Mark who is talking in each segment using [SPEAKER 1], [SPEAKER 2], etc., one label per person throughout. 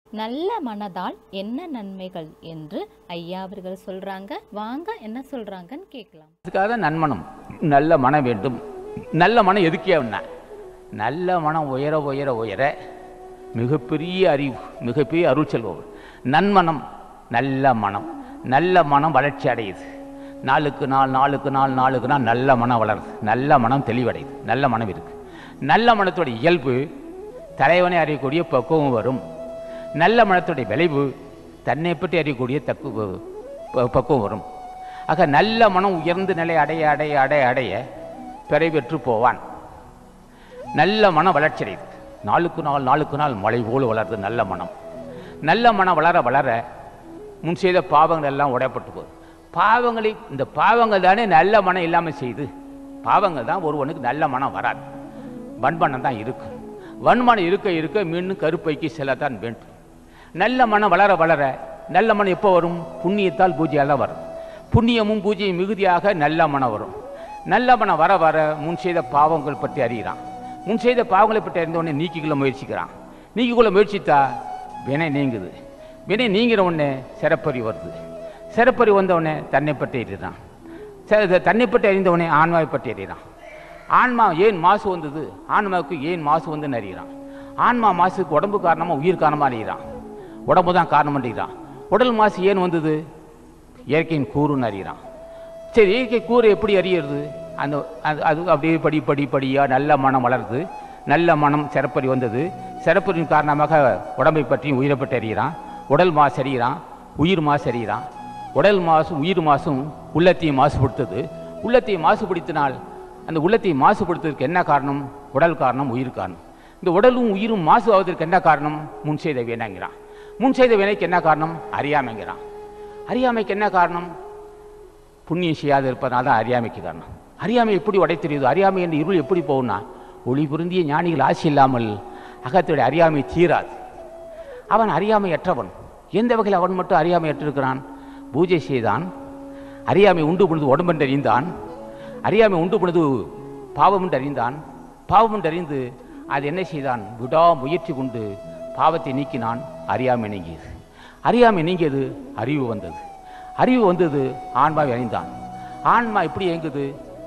[SPEAKER 1] நல்ல மனதால் என்ன நன்மைகள் என்று ஐயா அவர்கள் சொல்றாங்க வாங்க என்ன சொல்றாங்கன்னு கேட்கலாம்
[SPEAKER 2] அதுக்காக தான் நன்மனம் நல்ல மனம் வேண்டும் நல்ல மனம் எதுக்கே என்ன நல்ல மனம் உயர உயர உயர மிகப்பெரிய அறிவு மிகப்பெரிய அருள் செல்வம் நன்மனம் நல்ல மனம் நல்ல மனம் வளர்ச்சி அடையுது நாளுக்கு நாள் நாளுக்கு நாள் நாளுக்கு நாள் நல்ல மனம் வளருது நல்ல மனம் தெளிவடையுது நல்ல மனம் இருக்கு நல்ல மனத்தோட இயல்பு தலைவனை அறியக்கூடிய பக்குவம் வரும் நல்ல மனத்துடைய விளைவு தன்னை பற்றி அறியக்கூடிய தக்கு ப- பக்குவம் வரும் ஆக நல்ல மனம் உயர்ந்த நிலை அடைய அடைய அடைய அடைய பிறை பெற்று போவான் நல்ல மனம் வளர்ச்சி அடையுது நாளுக்கு நாள் நாளுக்கு நாள் மழை போல் வளருது நல்ல மனம் நல்ல மனம் வளர வளர முன் செய்த பாவங்கள் எல்லாம் உடையப்பட்டு போகுது பாவங்களை இந்த பாவங்கள் தானே நல்ல மனம் இல்லாமல் செய்யுது பாவங்கள் தான் ஒருவனுக்கு நல்ல மனம் வராது வன்மனம் தான் இருக்கும் வன்மனம் இருக்க இருக்க மீண்டும் கருப்பைக்கு செல்லத்தான் வேண்டும் நல்ல மனம் வளர வளர நல்ல மனம் எப்போ வரும் புண்ணியத்தால் பூஜையால் தான் வரும் புண்ணியமும் பூஜையும் மிகுதியாக நல்ல மனம் வரும் நல்ல மனம் வர வர முன் செய்த பாவங்கள் பற்றி அறிகிறான் முன் செய்த பாவங்களை பற்றி அறிந்தவுடனே நீக்கிக்கொள்ள முயற்சிக்கிறான் நீக்கிக்கொள்ள முயற்சித்தா வினை நீங்குது வினை நீங்கிற உடனே சிறப்பறி வருது சிறப்பறி வந்தவுடனே தன்னை பற்றி அறிகிறான் ச- இது தன்னை பற்றி அறிந்தவனே ஆன்மாவை பற்றி அறிகிறான் ஆன்மா ஏன் மாசு வந்தது ஆன்மாவுக்கு ஏன் மாசு வந்துன்னு அறிகிறான் ஆன்மா மாசுக்கு உடம்பு காரணமாக உயிர் காரணமாக அறிகிறான் உடம்பு தான் காரணம் அறிகிறான் உடல் மாசு ஏன் வந்தது இயற்கையின் கூறுன்னு அறிகிறான் சரி இயற்கை கூறு எப்படி அறியறது அந்த அது அது அப்படியே படி படி படியாக நல்ல மனம் வளருது நல்ல மனம் சிறப்பறி வந்தது சிறப்பறியின் காரணமாக உடம்பை பற்றியும் உயிரை பற்றி அறிகிறான் உடல் மாசு அறிகிறான் உயிர் மாசு அறிகிறான் உடல் மாசும் உயிர் மாசும் உள்ளத்தையும் மாசுபடுத்துது உள்ளத்தையும் மாசுபடுத்தினால் அந்த உள்ளத்தை மாசுபடுத்துவதற்கு என்ன காரணம் உடல் காரணம் உயிர் காரணம் இந்த உடலும் உயிரும் மாசு ஆவதற்கு என்ன காரணம் முன் செய்த வினைங்கிறான் முன் செய்த வினைக்கு என்ன காரணம் அறியாமைங்கிறான் அறியாமைக்கு என்ன காரணம் புண்ணியம் செய்யாது இருப்பதனால தான் அறியாமைக்கு காரணம் அறியாமை எப்படி உடை தெரியுது அறியாமை என்ற இருள் எப்படி போகும்னா ஒளி பொருந்திய ஞானிகள் ஆசி இல்லாமல் அகத்துடைய அறியாமை தீராது அவன் அறியாமையற்றவன் எந்த வகையில் அவன் மட்டும் அறியாமையற்றிருக்கிறான் பூஜை செய்தான் அறியாமை உண்டு பொழுது உடம்பென்று அறிந்தான் அறியாமை உண்டு பொழுது பாவம் என்று அறிந்தான் பாவம் என்று அறிந்து அது என்ன செய்தான் விடா முயற்சி கொண்டு பாவத்தை நீக்கினான் அறியாமை நீங்கியது அறியாமை நீங்கியது அறிவு வந்தது அறிவு வந்தது ஆன்மாவை அறிந்தான் ஆன்மா எப்படி இயங்குது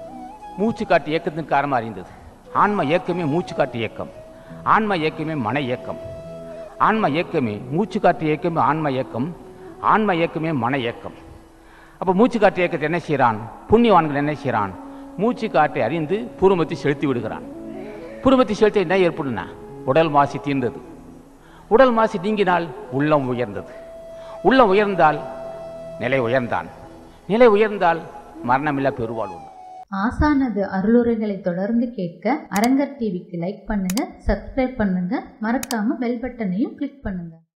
[SPEAKER 2] மூச்சு காட்டு இயக்கத்தின் காரணமாக அறிந்தது ஆன்மா இயக்கமே மூச்சு காட்டு இயக்கம் ஆன்மா இயக்கமே மன இயக்கம் ஆன்மா இயக்கமே மூச்சு காட்டு இயக்கமே ஆன்மா இயக்கம் ஆன்மா இயக்கமே மன இயக்கம் அப்போ மூச்சு காட்டு இயக்கத்தை என்ன செய்கிறான் புண்ணியவான்கள் என்ன செய்கிறான் மூச்சு காட்டை அறிந்து பூர்வமத்தை செலுத்தி விடுகிறான் பூர்வமத்தை செலுத்த என்ன ஏற்படுனா உடல் மாசு தீர்ந்தது உடல் மாசு நீங்கினால் உள்ளம் உயர்ந்தது உள்ளம் உயர்ந்தால் நிலை உயர்ந்தான் நிலை உயர்ந்தால் மரணமில்லா பெருவாழ்வு உண்டு.
[SPEAKER 3] ஆசானது அருளுரைகளை தொடர்ந்து கேட்க அரங்கர் டிவிக்கு லைக் பண்ணுங்க சப்ஸ்கிரைப் பண்ணுங்க மறக்காம பெல் பட்டனையும் கிளிக் பண்ணுங்க